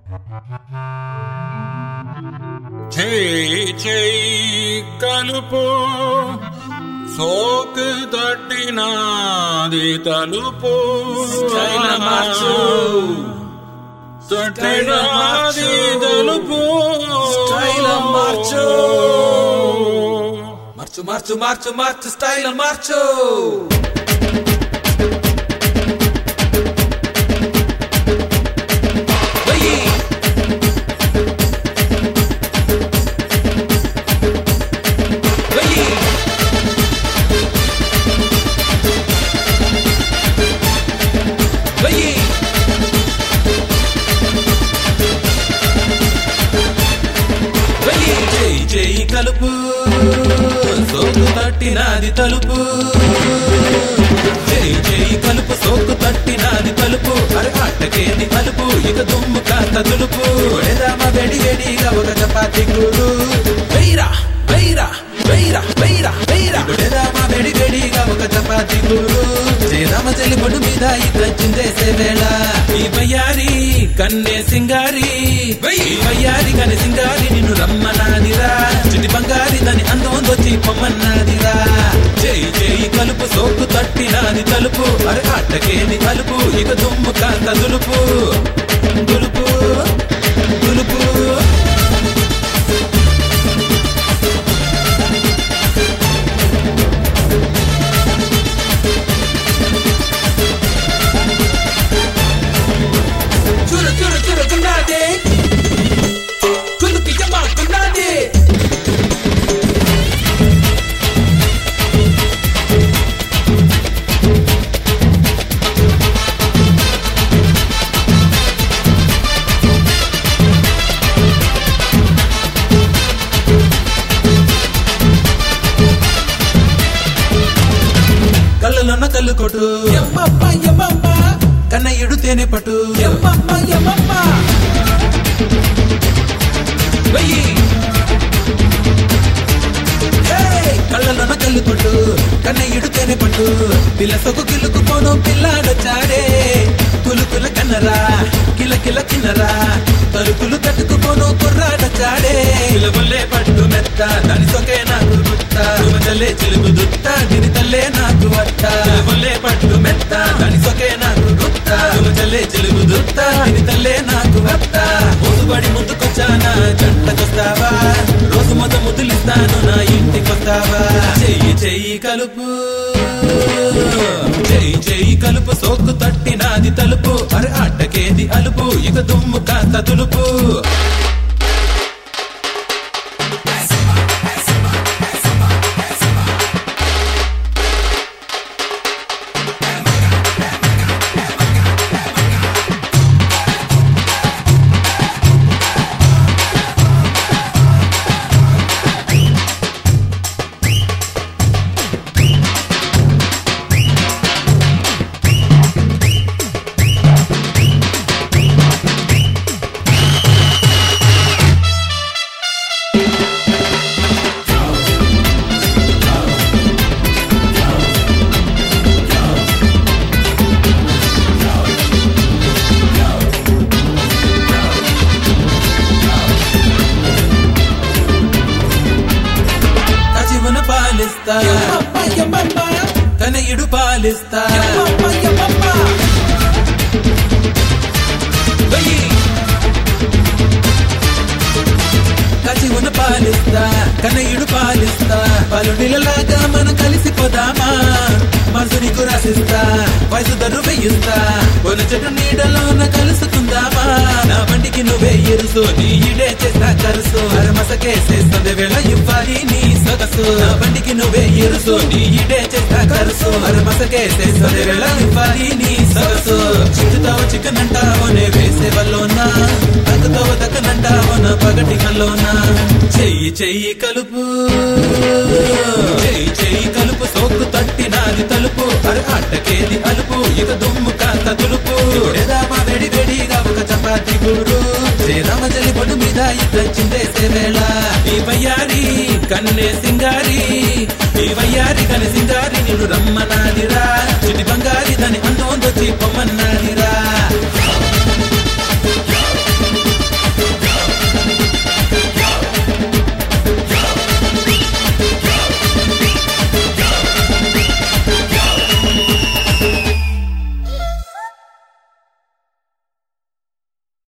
చేయి చేయి కలుపు సోకు తట్టినాది తలుపు స్టైల్ మార్చు. తట్టినాది తలుపు స్టైల్ మార్చు. మార్చు మార్చు మార్చు మార్చు స్టైల్ మార్చు వెయ్యి. వెయ్యి. వెయ్యి. వెయ్యి. చేయి చేయి కలుపు సోకు తట్టినాది తలుపు చేయి చేయి కలుపు సోకు తట్టినాది తలుపు అరే అట్టకేది అలుపు ఇక దుమ్ము కాస్త తులుపు ఎదామ వెడి వెడిగా ఒక చపాతి కూడు వెయ్యిరా వెయ్యిరా వెయ్యిరా వెయ్యిరా వెయ్యిరా ఎదామ వెడి వెడిగా ఒక చపాతి కూడు చేదామ చెల్లి పొడు మీద ఇద్దరు చిందేసే వేళ ఈ బయ్యారి కన్నే సింగారి ఈ బయ్యారి కన్నే సింగారి నిన్ను రమ్మనాదిరా చిటి బంగారి దాని అందం దొచ్చి పొమ్మన్నాదిరా చేయి చేయి కలుపు సోకు తట్టినాది తలుపు అరే అట్టకేది కలుపు ఇక దుమ్ము కాస్త దులుపు దులుపు దులుపు చూడు చూడు చూడు గున్నాది కులుకి జమా గున్నాది కళ్ళలోన కళ్ళు కొట్టు ఎమ్మమ్మ ఎమ్మమ్మ కన్నయ్యుడు తేనె పట్టు ఎమ్మమ్మ ఎమ్మమ్మ వెయ్యి ఏయ్! కళ్ళలోన కళ్ళు కొట్టు కన్నయ్యుడు తేనె పట్టు పిల్ల సొక్కు కిల్లుకు పోను పిల్లాడొచ్చాడే కులుకుల కన్నరా కిల కిల కిన్నరా తలుపులు తట్టుకుపోను కుర్రాడొచ్చాడే పిలవల్లే పట్టు మెత్త దాని సొకే నాకు గుత్త తుమజలే చిలుగు దుత్త దీని తల్లే నాకు వత్త పిలవల్లే పట్టు మెత్త దాని సొకే నాకు గుత్త తుమజలే చిలుగు దుత్త దీని తల్లే నాకు వత్త ముందుబడి ముందుకొచ్చానా జంటకొస్తావా రోజు మొద ముద్దులిస్తాను నా ఇంటికొస్తావా చెయ్యి చెయ్యి కలుపు చెయ్యి చెయ్యి కలుపు సోకు తట్టినాది తలుపు అరే అట్టకేది అలుపు ఇక దుమ్ము కాస్త తులుపు కచివన పాలిస్తా కనయుడు పాలిస్తా వెయ్యి. కచివన పాలిస్తా కనయుడు పాలిస్తా పలుడిలలాగా మనం కలిసిపోదామా మనసు నీకు రాసిస్తా వయసు ధరు వెయ్యిస్తా కొన చెట్టు నీడలోన కలుసుకుందామా నా బండికి నువ్వే ఎరుసు నీ ఇడే చేస్తా కరుసు అరమసకేసేస్తుంది వేళ ఇవ్వాలి నీ సొగసు నా బండికి నువ్వే ఎరుసు నీ ఇడే చేస్తా కరుసు అరమసకేసేస్తుంది వేళ ఇవ్వాలి నీ సొగసు చిట్టుతావు చికెన్ అంటావు నే వేసే వల్లోనా తగ్గుతావు దక్కనంటావు నా పగటి కల్లోనా చెయ్యి చెయ్యి కలుపు చెయ్యి చెయ్యి కలుపు సోకు తట్టినాది తలుపు అరే అట్టకేది అలుపు ఇక దుమ్ము కాస్త తులుపు ఎదామా వెడి వెడిగా ఒక చపాతి గూడు శ్రీరామ జలి పొడు మీద ఇద్దరు చిందేసే వేళ ఈ వయ్యారి కన్నే సింగారి ఈ వయ్యారి కన్నే సింగారి నిన్ను రమ్మనాదిరా చిటి బంగారి దాని అందం దొచ్చి పొమ్మన్నాదిరా